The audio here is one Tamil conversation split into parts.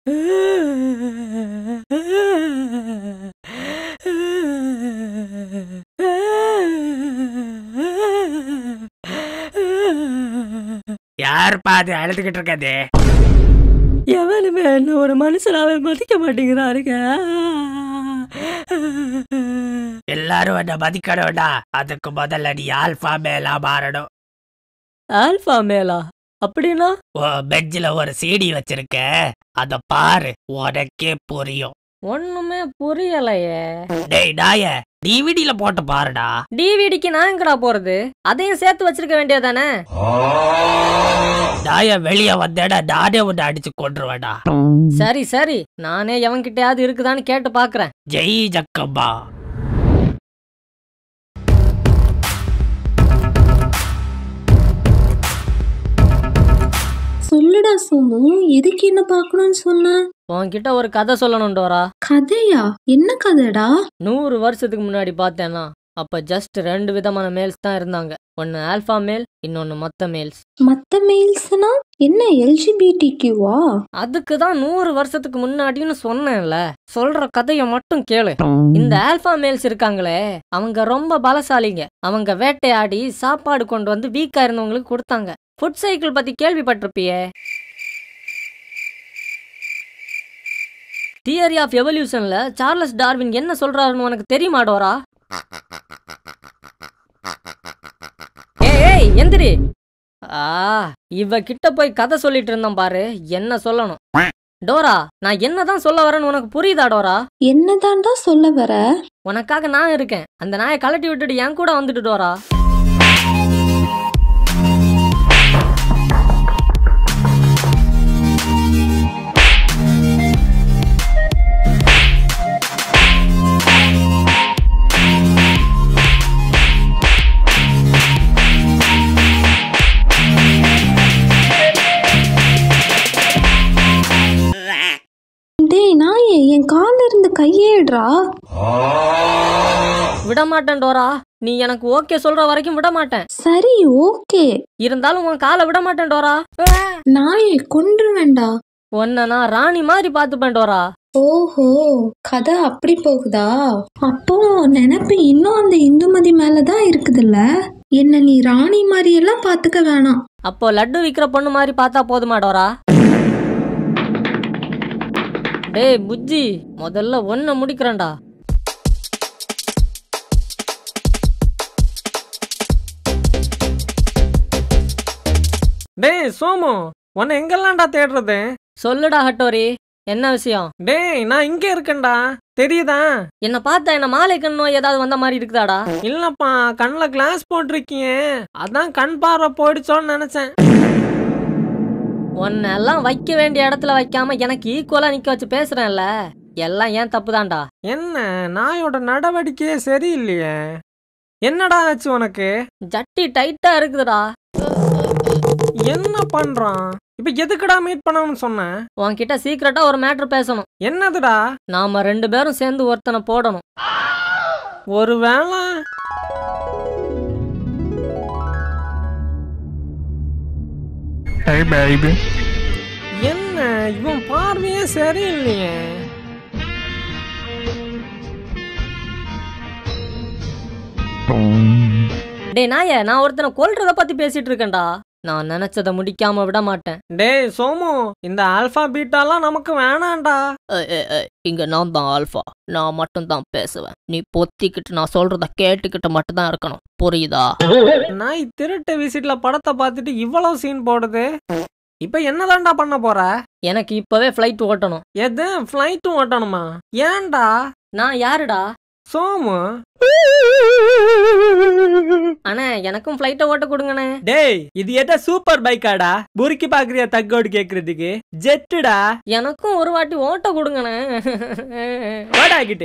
யாருப்பா அது அழுதுகிட்டு இருக்காது எவனுமே என்ன ஒரு மனுஷனாவே மதிக்க மாட்டேங்கிறாருங்க எல்லாரும் என்ன மதிக்கணும்டா அதுக்கு முதல்ல நீ ஆல்பா மேலா மாறணும் ஆல்பா மேலா அப்படின்னா உன் பெஞ்சில ஒரு சீடி வச்சிருக்க அத பாரு உனக்கே புரியும் ஒண்ணுமே புரியலையே டேய் நாய டிவிடில போட்டு பாருடா டிவிடிக்கு நான் எங்கடா போறது அதையும் சேர்த்து வச்சிருக்க வேண்டியதானே நாய வெளிய வந்தேடா நானே உன்னை அடிச்சு கொண்டுருவேடா சரி சரி நானே எவன்கிட்டயாவது இருக்குதான்னு கேட்டு பாக்குறேன் ஜெய் ஜக்கம்மா சொல்லுடா சோமு எதுக்கு என்ன பார்க்கணும்னு சொன்ன உன்கிட்ட ஒரு கதை சொல்லணும் டோரா கதையா என்ன கதைடா நூறு வருஷத்துக்கு முன்னாடி பார்த்தேன்னா அப்ப ஜஸ்ட் ரெண்டு விதமான மேல்ஸ் தான் இருந்தாங்க ஒன்னு ஆல்பா மேல் இன்னொன்னு மொத்த மேல்ஸ் மத்த மெயில்ஸ்னா என்ன எல்ஜிபிடிக்யூவா அதுக்கு தான் நூறு வருஷத்துக்கு முன்னாடின்னு சொன்னேன்ல சொல்ற கதையை மட்டும் கேளு இந்த ஆல்பா மேல்ஸ் இருக்காங்களே அவங்க ரொம்ப பலசாலிங்க அவங்க வேட்டையாடி சாப்பாடு கொண்டு வந்து வீக்கா இருந்தவங்களுக்கு கொடுத்தாங்க ஃபுட் சைக்கிள் பத்தி கேள்விப்பட்டிருப்பியே தியரி ஆஃப் எவல்யூஷன்ல சார்லஸ் டார்வின் என்ன சொல்றாருன்னு உனக்கு தெரியுமா டோரா ஏய் ஏய் எந்திரி ஆ இவ கிட்ட போய் கதை சொல்லிட்டு இருந்தேன் பாரு என்ன சொல்லணும் டோரா நான் என்னதான் சொல்ல வரேன்னு உனக்கு புரியுதா டோரா என்னதான்டா சொல்ல வர உனக்காக நான் இருக்கேன் அந்த நாயை கழட்டி விட்டுட்டு என் கூட வந்துட்டு டோரா டேய் நாயே என் கால்ல இருந்து கையேடுறா விட மாட்டேன் டோரா நீ எனக்கு ஓகே சொல்ற வரைக்கும் விட மாட்டேன் சரி ஓகே இருந்தாலும் உன் காலை விட மாட்டேன் டோரா நாயே கொன்றுவேண்டா உன்னை நான் ராணி மாதிரி பார்த்துப்பேன் டோரா ஓஹோ கதை அப்படி போகுதா அப்போ நினைப்பு இன்னும் அந்த இந்துமதி மேலதான் இருக்குதுல்ல என்ன நீ ராணி மாதிரி எல்லாம் பாத்துக்க வேணாம் அப்போ லட்டு விக்கிற பொண்ணு மாதிரி பார்த்தா போதுமா டோரா டேய் புஜ்ஜி முதல்ல ஒன்ன முடிக்கிறேன்டா டேய் சோமு உன்னை எங்கெல்லாம்டா தேடுறது சொல்லுடா ஹட்டோரி என்ன விஷயம் டேய் நான் இங்க இருக்கேன்டா தெரியுதா என்ன பார்த்தா என்ன மாலை கண் நோய் ஏதாவது வந்த மாதிரி இருக்குதாடா இல்லப்பா கண்ணுல கிளாஸ் போட்டிருக்கியே அதான் கண் பார்வை போயிடுச்சோன்னு நினைச்சேன் உன்னெல்லாம் வைக்க வேண்டிய இடத்துல வைக்காம எனக்கு ஈக்குவலா நிக்க வச்சு பேசுறேன்ல எல்லாம் ஏன் தப்புதான்டா என்ன நாயோட நடவடிக்கையே சரியில்லையே என்னடா ஆச்சு உனக்கு ஜட்டி டைட்டா இருக்குதுடா என்ன பண்றான் இப்ப எதுக்குடா மீட் பண்ணணும்னு சொன்னேன் உன்கிட்ட சீக்கிரட்டா ஒரு மேட்ரு பேசணும் என்னதுடா நாம ரெண்டு பேரும் சேர்ந்து ஒருத்தனை போடணும் ஒருவேளை என்ன இவன் பார்வையே சரியில்லையே டேய் நாய நான் ஒருத்தனை கொல்றத பத்தி பேசிட்டு இருக்கேன்டா நான் நினைச்சதை முடிக்காம விட மாட்டேன் டேய் சோமு இந்த ஆல்பா பீட்டாலாம் நமக்கு வேணாம்டா இங்க நான் தான் ஆல்ஃபா நான் மட்டும் தான் பேசுவேன் நீ பொத்திக்கிட்டு நான் சொல்றத கேட்டுக்கிட்டு மட்டும் தான் இருக்கணும் புரியுதா நாய் திருட்டு விசிட்ல படத்தை பார்த்துட்டு இவ்வளவு சீன் போடுது இப்ப என்னதான்டா பண்ண போற எனக்கு இப்பவே ஃப்ளைட் ஓட்டணும் எது ஃப்ளைட்டும் ஓட்டணுமா ஏன்டா நான் யாருடா சோமு அண்ணே எனக்கும் ஃப்ளைட்டை ஓட்ட கொடுங்கண்ணே டேய் இது என்ன சூப்பர் பைக்காடா புருக்கி பாக்குறியா தக்கோடு கேக்குறதுக்கு ஜெட்டுடா எனக்கும் ஒரு வாட்டி ஓட்ட கொடுங்கண்ணே வாடாகிட்டு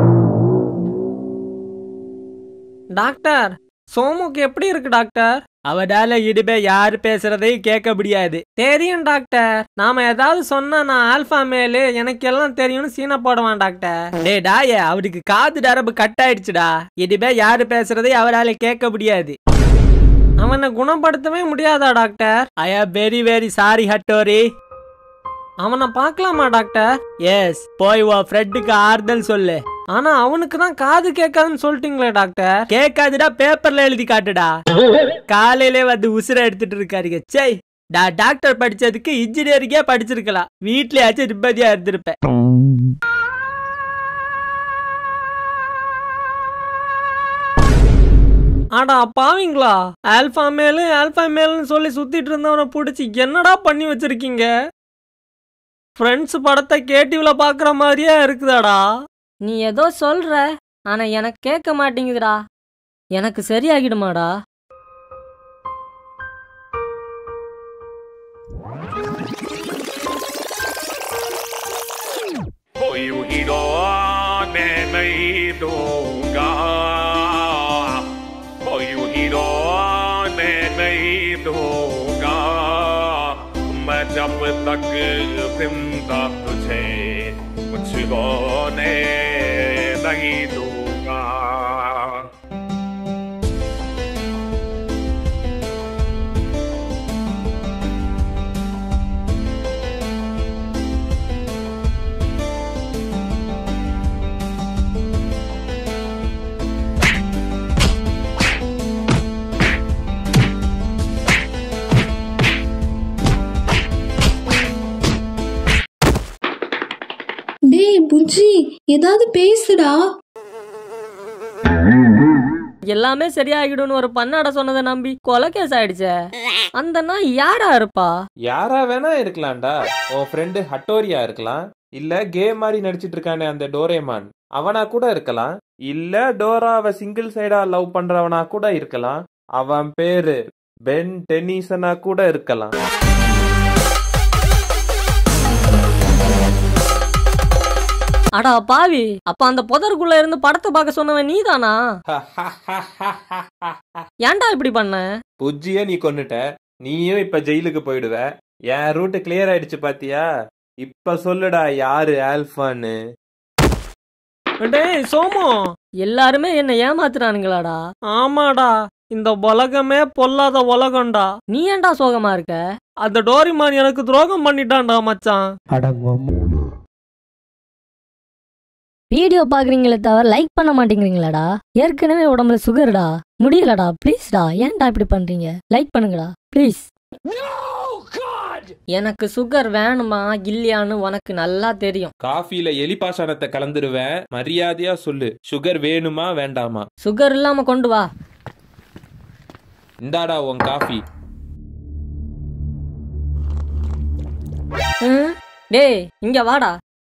டாக்டர் சோமுக்கு எப்படி இருக்கு டாக்டர் அவனால இனிமே யாரு பேசுறதையும் கேட்க முடியாது தெரியும் டாக்டர் நாம ஏதாவது சொன்னா நான் ஆல்பா மேலு எனக்கு எல்லாம் தெரியும்னு சீனை போடுவான் டாக்டர் டேய் டாய அவனுக்கு காது நரம்பு கட் ஆயிடுச்சுடா இனிமே யாரு பேசுறதையும் அவரால கேட்க முடியாது அவனை குணப்படுத்தவே முடியாதா doctor I am very very sorry Hattori அவனை பார்க்கலாமா டாக்டர் எஸ் போய் உன் ஃப்ரெண்டுக்கு ஆறுதல் சொல்லு ஆனா அவனுக்கு தான் காது கேட்காதுன்னு சொல்லிட்டீங்களே டாக்டர் கேட்காதுடா பேப்பர்ல எழுதி காட்டுடா காலையிலே வந்து உசுர எடுத்துட்டு இருக்காருங்க சை நான் டாக்டர் படிச்சதுக்கு இன்ஜினியரிங்கே படிச்சிருக்கலாம் வீட்லயாச்சும் நிம்மதியா இருந்திருப்பேன் ஆடா பாவீங்களா ஆல்பா மேலு ஆல்பா மேலுன்னு சொல்லி சுத்திட்டு இருந்தவனை பிடிச்சி என்னடா பண்ணி வச்சிருக்கீங்க ஃப்ரெண்ட்ஸ் படத்தை கேட்டிவ்ல பாக்குற மாதிரியே இருக்குதாடா நீ ஏதோ சொல்ற ஆனா எனக்கு கேட்க மாட்டேங்குதுடா எனக்கு சரியாகிடுமாடா Ôi khi đó mẹ mây ga Ôi khi đó mẹ mây ga Mà chấp tắc phim tắc chê Một chữ đó nè đầy ga டேய் புஜ்ஜி ஏதாவது பேசுடா எல்லாமே சரியாகிடும்னு ஒரு பன்னாட சொன்னதை நம்பி கொலை கேஸ் ஆயிடுச்சே அந்த நாய் யாரா இருப்பா யாரா வேணா இருக்கலாம்டா உன் ஃப்ரெண்டு ஹட்டோரியா இருக்கலாம் இல்ல கே மாதிரி நடிச்சிட்டு இருக்கானே அந்த டோரேமான் அவனா கூட இருக்கலாம் இல்ல டோராவை சிங்கிள் சைடா லவ் பண்றவனா கூட இருக்கலாம் அவன் பேரு பென் டென்னிசனா கூட இருக்கலாம் அடா பாவி அப்ப அந்த புதருக்குள்ள இருந்து படத்தை பார்க்க சொன்னவன் நீதானா ஏன்டா இப்படி பண்ண புஜ்ஜிய நீ கொன்னுட்ட நீயும் இப்ப ஜெயிலுக்கு போயிடுவ என் ரூட் கிளியர் ஆயிடுச்சு பாத்தியா இப்ப சொல்லுடா யாரு ஆல்பான்னு டேய் சோமு எல்லாருமே என்ன ஏமாத்துறானுங்களாடா ஆமாடா இந்த உலகமே பொல்லாத உலகம்டா நீ ஏன்டா சோகமா இருக்க அந்த டோரிமான் எனக்கு துரோகம் பண்ணிட்டான்டா மச்சான் வீடியோ பாக்குறீங்களே தவிர லைக் பண்ண மாட்டேங்கிறீங்களாடா ஏற்கனவே உடம்புல சுகர்டா முடியலடா ப்ளீஸ்டா ஏன்டா இப்படி பண்றீங்க லைக் பண்ணுங்கடா ப்ளீஸ் எனக்கு சுகர் வேணுமா இல்லையான்னு உனக்கு நல்லா தெரியும் காஃபில எலி பாஷாணத்தை கலந்துருவேன் மரியாதையா சொல்லு சுகர் வேணுமா வேண்டாமா சுகர் இல்லாம கொண்டு வா இந்தாடா உன் காஃபி ம்? டேய் இங்க வாடா